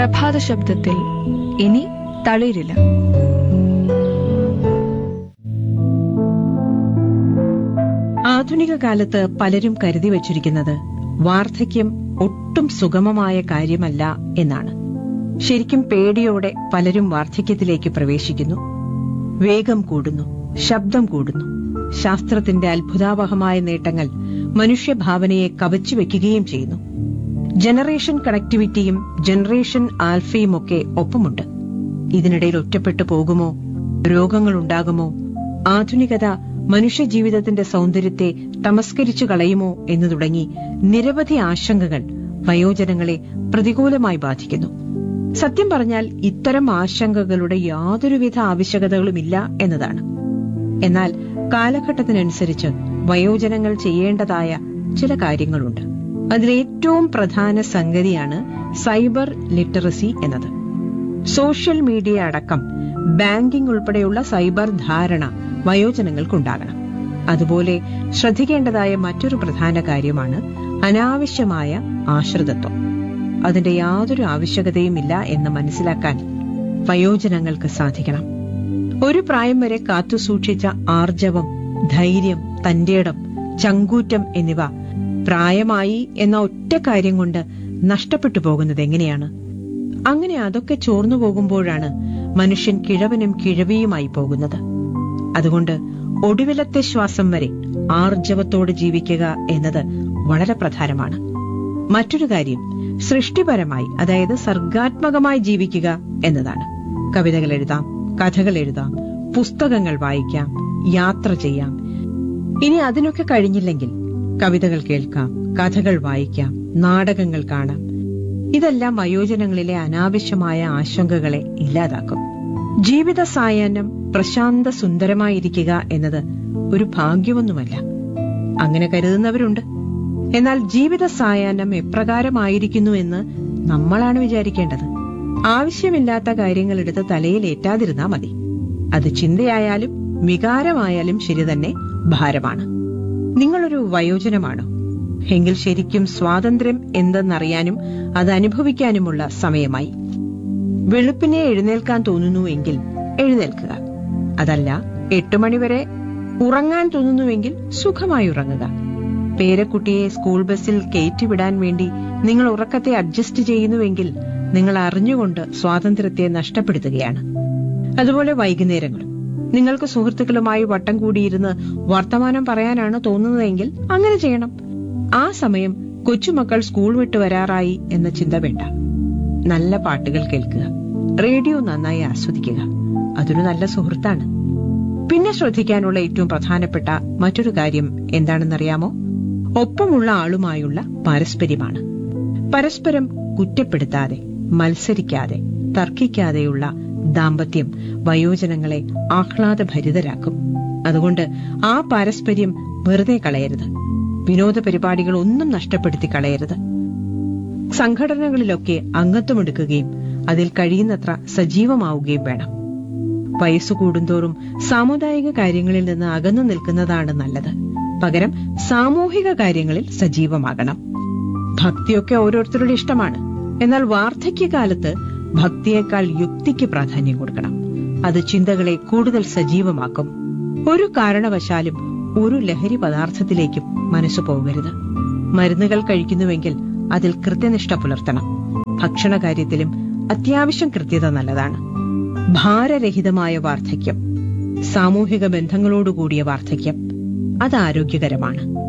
പ്രഭാത ശബ്ദത്തിൽ ഇനി തളിരില്ല ആധുനിക കാലത്ത് പലരും കരുതി വച്ചിരിക്കുന്നത് വാർദ്ധക്യം ഒട്ടും സുഗമമായ കാര്യമല്ല എന്നാണ് ശരിക്കും പേടിയോടെ പലരും വാർദ്ധക്യത്തിലേക്ക് പ്രവേശിക്കുന്നു വേഗം കൂടുന്നു ശബ്ദം കൂടുന്നു ശാസ്ത്രത്തിന്റെ അത്ഭുതാവഹമായ നേട്ടങ്ങൾ മനുഷ്യഭാവനയെ കവച്ചു വെക്കുകയും ചെയ്യുന്നു ജനറേഷൻ കണക്ടിവിറ്റിയും ജനറേഷൻ ആൽഫയും ഒക്കെ ഒപ്പമുണ്ട് ഇതിനിടയിൽ ഒറ്റപ്പെട്ടു പോകുമോ രോഗങ്ങളുണ്ടാകുമോ ആധുനികത മനുഷ്യജീവിതത്തിന്റെ സൗന്ദര്യത്തെ തമസ്കരിച്ചു കളയുമോ എന്നു തുടങ്ങി നിരവധി ആശങ്കകൾ വയോജനങ്ങളെ പ്രതികൂലമായി ബാധിക്കുന്നു സത്യം പറഞ്ഞാൽ ഇത്തരം ആശങ്കകളുടെ യാതൊരുവിധ ആവശ്യകതകളുമില്ല എന്നതാണ് എന്നാൽ കാലഘട്ടത്തിനനുസരിച്ച് വയോജനങ്ങൾ ചെയ്യേണ്ടതായ ചില കാര്യങ്ങളുണ്ട് അതിലേറ്റവും പ്രധാന സംഗതിയാണ് സൈബർ ലിറ്ററസി എന്നത് സോഷ്യൽ മീഡിയ അടക്കം ബാങ്കിംഗ് ഉൾപ്പെടെയുള്ള സൈബർ ധാരണ വയോജനങ്ങൾക്കുണ്ടാകണം അതുപോലെ ശ്രദ്ധിക്കേണ്ടതായ മറ്റൊരു പ്രധാന കാര്യമാണ് അനാവശ്യമായ ആശ്രിതത്വം അതിന്റെ യാതൊരു ആവശ്യകതയുമില്ല എന്ന് മനസ്സിലാക്കാൻ വയോജനങ്ങൾക്ക് സാധിക്കണം ഒരു പ്രായം വരെ കാത്തുസൂക്ഷിച്ച ആർജവം ധൈര്യം തന്റേടം ചങ്കൂറ്റം എന്നിവ പ്രായമായി എന്ന ഒറ്റ കാര്യം കൊണ്ട് നഷ്ടപ്പെട്ടു പോകുന്നത് എങ്ങനെയാണ് അങ്ങനെ അതൊക്കെ ചോർന്നു പോകുമ്പോഴാണ് മനുഷ്യൻ കിഴവനും കിഴവിയുമായി പോകുന്നത് അതുകൊണ്ട് ഒടുവിലത്തെ ശ്വാസം വരെ ആർജവത്തോട് ജീവിക്കുക എന്നത് വളരെ പ്രധാനമാണ് മറ്റൊരു കാര്യം സൃഷ്ടിപരമായി അതായത് സർഗാത്മകമായി ജീവിക്കുക എന്നതാണ് കവിതകൾ എഴുതാം കഥകൾ എഴുതാം പുസ്തകങ്ങൾ വായിക്കാം യാത്ര ചെയ്യാം ഇനി അതിനൊക്കെ കഴിഞ്ഞില്ലെങ്കിൽ കവിതകൾ കേൾക്കാം കഥകൾ വായിക്കാം നാടകങ്ങൾ കാണാം ഇതെല്ലാം വയോജനങ്ങളിലെ അനാവശ്യമായ ആശങ്കകളെ ഇല്ലാതാക്കും ജീവിത സായാഹ്നം പ്രശാന്ത സുന്ദരമായിരിക്കുക എന്നത് ഒരു ഭാഗ്യമൊന്നുമല്ല അങ്ങനെ കരുതുന്നവരുണ്ട് എന്നാൽ ജീവിത സായാഹ്നം എപ്രകാരമായിരിക്കുന്നു എന്ന് നമ്മളാണ് വിചാരിക്കേണ്ടത് ആവശ്യമില്ലാത്ത കാര്യങ്ങൾ എടുത്ത് തലയിൽ ഏറ്റാതിരുന്നാ മതി അത് ചിന്തയായാലും വികാരമായാലും ശരി തന്നെ ഭാരമാണ് നിങ്ങളൊരു വയോജനമാണോ എങ്കിൽ ശരിക്കും സ്വാതന്ത്ര്യം എന്തെന്നറിയാനും അത് അനുഭവിക്കാനുമുള്ള സമയമായി വെളുപ്പിനെ എഴുന്നേൽക്കാൻ തോന്നുന്നുവെങ്കിൽ എഴുന്നേൽക്കുക അതല്ല എട്ടു മണിവരെ ഉറങ്ങാൻ തോന്നുന്നുവെങ്കിൽ സുഖമായി ഉറങ്ങുക പേരക്കുട്ടിയെ സ്കൂൾ ബസ്സിൽ കയറ്റിവിടാൻ വേണ്ടി നിങ്ങൾ ഉറക്കത്തെ അഡ്ജസ്റ്റ് ചെയ്യുന്നുവെങ്കിൽ നിങ്ങൾ അറിഞ്ഞുകൊണ്ട് സ്വാതന്ത്ര്യത്തെ നഷ്ടപ്പെടുത്തുകയാണ് അതുപോലെ വൈകുന്നേരങ്ങളും നിങ്ങൾക്ക് സുഹൃത്തുക്കളുമായി വട്ടം കൂടിയിരുന്ന് വർത്തമാനം പറയാനാണ് തോന്നുന്നതെങ്കിൽ അങ്ങനെ ചെയ്യണം ആ സമയം കൊച്ചുമക്കൾ സ്കൂൾ വിട്ട് വരാറായി എന്ന ചിന്ത വേണ്ട നല്ല പാട്ടുകൾ കേൾക്കുക റേഡിയോ നന്നായി ആസ്വദിക്കുക അതൊരു നല്ല സുഹൃത്താണ് പിന്നെ ശ്രദ്ധിക്കാനുള്ള ഏറ്റവും പ്രധാനപ്പെട്ട മറ്റൊരു കാര്യം എന്താണെന്നറിയാമോ ഒപ്പമുള്ള ആളുമായുള്ള പാരസ്പര്യമാണ് പരസ്പരം കുറ്റപ്പെടുത്താതെ മത്സരിക്കാതെ തർക്കിക്കാതെയുള്ള ദാമ്പത്യം വയോജനങ്ങളെ ആഹ്ലാദഭരിതരാക്കും അതുകൊണ്ട് ആ പാരസ്പര്യം വെറുതെ കളയരുത് വിനോദ പരിപാടികൾ ഒന്നും നഷ്ടപ്പെടുത്തി കളയരുത് സംഘടനകളിലൊക്കെ അംഗത്വമെടുക്കുകയും അതിൽ കഴിയുന്നത്ര സജീവമാവുകയും വേണം വയസ്സു കൂടുന്തോറും സാമുദായിക കാര്യങ്ങളിൽ നിന്ന് അകന്നു നിൽക്കുന്നതാണ് നല്ലത് പകരം സാമൂഹിക കാര്യങ്ങളിൽ സജീവമാകണം ഭക്തിയൊക്കെ ഓരോരുത്തരുടെ ഇഷ്ടമാണ് എന്നാൽ വാർദ്ധക്യകാലത്ത് ഭക്തിയേക്കാൾ യുക്തിക്ക് പ്രാധാന്യം കൊടുക്കണം അത് ചിന്തകളെ കൂടുതൽ സജീവമാക്കും ഒരു കാരണവശാലും ഒരു ലഹരി പദാർത്ഥത്തിലേക്കും മനസ്സു പോകരുത് മരുന്നുകൾ കഴിക്കുന്നുവെങ്കിൽ അതിൽ കൃത്യനിഷ്ഠ പുലർത്തണം ഭക്ഷണ കാര്യത്തിലും അത്യാവശ്യം കൃത്യത നല്ലതാണ് ഭാരരഹിതമായ വാർദ്ധക്യം സാമൂഹിക ബന്ധങ്ങളോടുകൂടിയ വാർദ്ധക്യം അത് ആരോഗ്യകരമാണ്